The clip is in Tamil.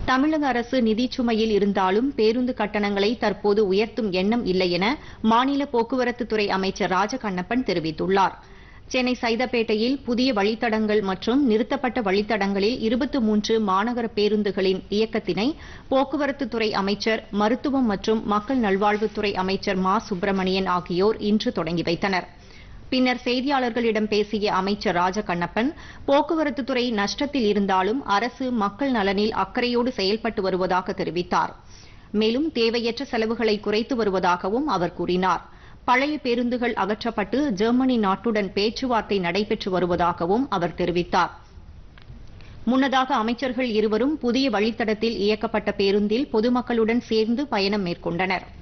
தமிழக அரசு நிதிச்சுமையில் இருந்தாலும் பேருந்து கட்டணங்களை தற்போது உயர்த்தும் எண்ணம் இல்லை என மாநில போக்குவரத்துத்துறை அமைச்சர் ராஜகண்ணப்பன் தெரிவித்துள்ளார் சென்னை சைதாப்பேட்டையில் புதிய வழித்தடங்கள் மற்றும் நிறுத்தப்பட்ட வழித்தடங்களில் இருபத்தி மூன்று மாநகர பேருந்துகளின் இயக்கத்தினை போக்குவரத்துத்துறை அமைச்சர் மருத்துவம் மற்றும் மக்கள் நல்வாழ்வுத்துறை அமைச்சர் மா சுப்பிரமணியன் ஆகியோர் இன்று தொடங்கி வைத்தனர் பின்னர் செய்தியாளர்களிடம் பேசிய அமைச்சர் ராஜகண்ணப்பன் போக்குவரத்துத்துறை நஷ்டத்தில் இருந்தாலும் அரசு மக்கள் நலனில் அக்கறையோடு செயல்பட்டு வருவதாக தெரிவித்தார் மேலும் தேவையற்ற செலவுகளை குறைத்து வருவதாகவும் அவர் கூறினார் பழைய பேருந்துகள் அகற்றப்பட்டு ஜெர்மனி நாட்டுடன் பேச்சுவார்த்தை நடைபெற்று வருவதாகவும் அவர் தெரிவித்தார் முன்னதாக அமைச்சர்கள் இருவரும் புதிய வழித்தடத்தில் இயக்கப்பட்ட பேருந்தில் பொதுமக்களுடன் சேர்ந்து பயணம் மேற்கொண்டனர்